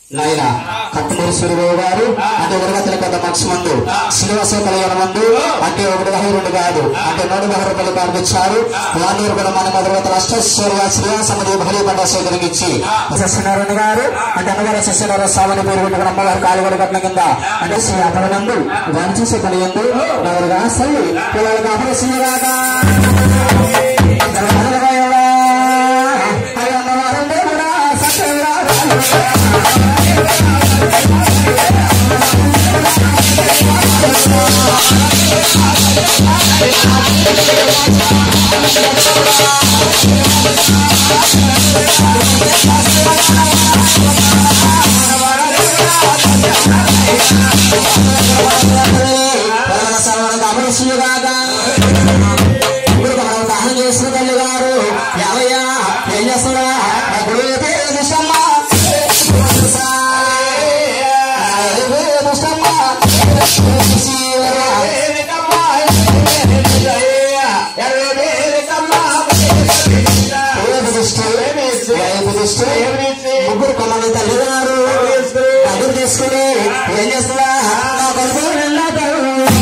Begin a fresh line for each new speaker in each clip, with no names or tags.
నాయన కట్టుమూరి సూర్యబాబు గారు అంటే ఉరగతల పెద్ద మనిషి మందు శ్రీనివాస కళ్యాణ మందు అంటే ఒకటి దహ రెండు కాదు అంటే నూట దహ రూపాయలు పంపించారు వానూరు కూడా మన మొదలవతల అష్టశ్వర్య శ్రీనివాసమది బలి పంట సేకరించి సత్యనారాయణ గారు అంటే అమ్మగారు సత్యనారాయణ స్వామిని పేరు పెట్టుకున్న అమ్మగారు కాలుగొడ కట్న కింద అంటే శ్రీ అపరనందు వాణి చేసే పని ఎందు నవరుగా సల్లి పిల్లలకు అపరసిందిగాక అమ్మవారంటే కూడా సత్యనారాయణ ముగ్గురు కొమ్మని తల్లిగారు దగ్గర తీసుకుని ఏం చేస్తున్నా నా కొడుకు వెళ్ళాడు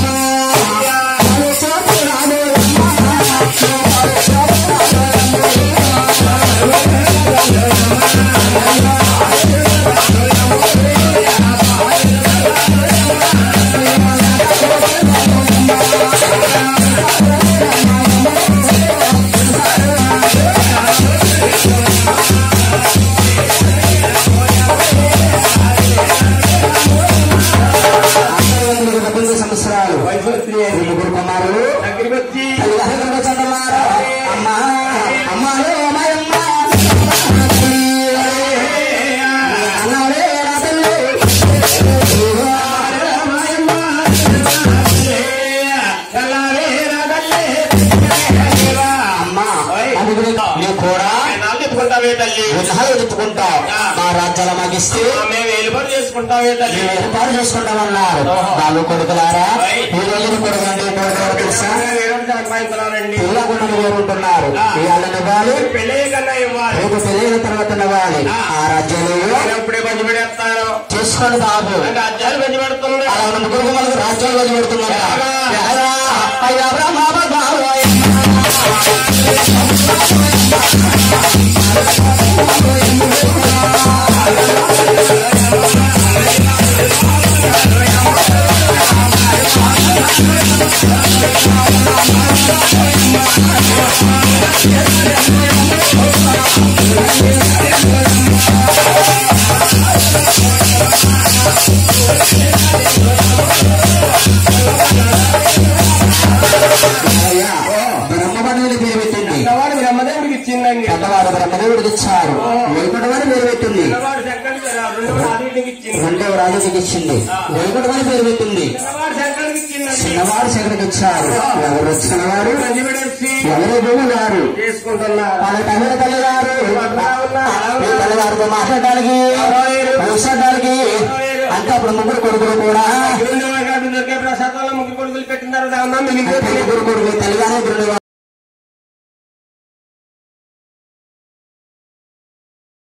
పద్దెనిమిది సంవత్సరాలు ఈ ముగ్గురు కుమారులు తల్లిదండ్రులకు చందమారు అమ్మా అమ్మాలే అమ్మాయమ్మ అన్నాడే నా తల్లి అమ్మా అందుకని నీవు కూడా
చెప్పుకుంటావే తల్లి
విగ్రహాలు ఎత్తుకుంటావు మా రాజ్యాల మాకిస్తే
మేము ఏలుబడి చేసుకుంటావే తల్లి
మేము ఏర్పాటు చేసుకుంటామన్నారు వాళ్ళు కొడుకులారా ఈ రోజున కొడుకు అంటే కొడుకు తెలుసా
సంపాదించాలండి
పిల్లకుండా వేరుంటున్నారు ఇవాళ ఇవ్వాలి
పెళ్ళి కన్నా ఇవ్వాలి
రేపు పెళ్ళైన తర్వాత ఇవ్వాలి ఆ రాజ్యంలో
ఎప్పుడే పంచి పెడేస్తారు
చేసుకోండి బాబు
రాజ్యాలు పంచి పెడుతుంది
అలా ఉన్న ముగ్గురు మనకు రాజ్యాలు వచ్చి పెడుతున్నారు అయ్యా బ్రహ్మ బాబు అయ్యా బ్రహ్మపడిని పేరు పెట్టింది
పిల్లవాడు బ్రహ్మదేవుడికి ఇచ్చిందండి
పెద్దవారు బ్రహ్మదేవుడికి ఇచ్చారు వైకుంఠమని పేరు పెట్టింది
పిల్లవాడు శంకరుడికి రెండు ఆదికి ఇచ్చింది
రెండవ రాజుకి ఇచ్చింది వైకుంఠమని పేరు పెట్టింది
పిల్లవాడు శంకరుడికి ఇచ్చిందండి
చిన్నవాడు శేఖరికి ఇచ్చారు ఎవరు వచ్చినవారు
పంచి పెడేసి
ఎవరు భూమి గారు
చేసుకుంటున్నారు
వాళ్ళ తల్లి తల్లి గారు మీ తల్లిగారితో మాట్లాడడానికి మాట్లాడడానికి అంటే అప్పుడు ముగ్గురు కొడుకులు కూడా
దొరికే ప్రసాదాలు ముగ్గురు కొడుకులు పెట్టిన తర్వాత
అంటే ముగ్గురు కొడుకులు తల్లిగారే